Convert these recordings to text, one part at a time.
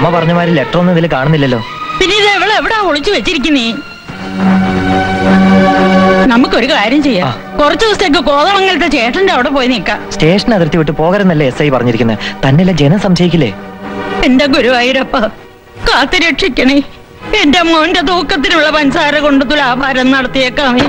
അമ്മ പറഞ്ഞ മാതിരി ലെറ്റർ ഒന്നും ഇതിൽ കാണുന്നില്ലല്ലോ പിന്നെ ഇത് എവിടെ എവിടാ ഒളിച്ചു വെച്ചിരിക്കുന്നേ നമുക്കൊരു കാര്യം ചെയ്യാം കുറച്ചു ദിവസത്തേക്ക് കോതമംഗലത്തെ ചേട്ടന്റെ അവിടെ പോയി നിക്കാം സ്റ്റേഷൻ അതിർത്തി വിട്ട് പോകരുന്നല്ലേ എസ് ഐ പറഞ്ഞിരിക്കുന്നത് തന്നെയല്ല ജനം സംശയിക്കില്ലേ എന്റെ ഗുരുവായൂരപ്പ കാത്തു രക്ഷിക്കണേ എന്റെ മോന്റെ തൂക്കത്തിനുള്ള പഞ്ചസാര കൊണ്ട് തുലാഭാരം നടത്തിയേക്കാമേ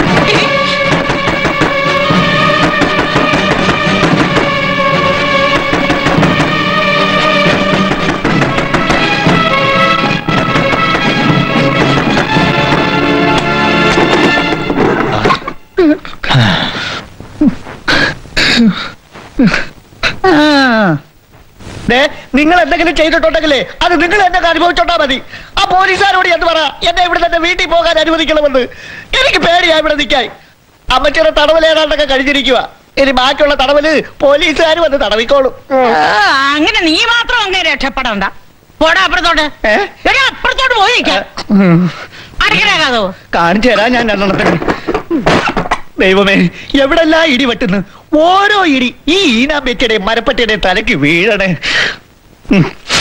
നിങ്ങൾ എന്തെങ്കിലും ചെയ്തിട്ടുണ്ടെങ്കിലേ അത് നിങ്ങൾ എന്നെ അനുഭവിച്ചോണ്ടാ മതി ആ പോലീസുകാരോട് എന്ന് പറ എന്നെ ഇവിടെ തന്നെ വീട്ടിൽ പോകാൻ അനുവദിക്കണമെന്ന് എനിക്ക് പേടിയാ ഇവിടെ നിൽക്കാൻ അമ്മച്ചിയുടെ തടവലേതാണ്ടൊക്കെ കഴിഞ്ഞിരിക്കുക ഇനി ബാക്കിയുള്ള തടവല് പോലീസുകാർ വന്ന് തടവിക്കോളും ആ, അങ്ങനെ നീ മാത്രം അങ്ങനെ രക്ഷപ്പെടണ്ട പോടാ അപ്പുറത്തോട്ട് എടാ, അപ്പുറത്തോട്ട് പോയിരിക്കാം അടക്കരാകാതോ കാണിച്ചു തരാം ഞാൻ രണ്ടെണ്ണത്തിന് ദൈവമേ എവിടെല്ലാം ഇടി വെട്ടുന്നു ഓരോ ഇടി ഈ ഈനാമ്പേറ്റയുടെയും മരപ്പറ്റയുടെയും തലയ്ക്ക് വീഴണേ ഉം.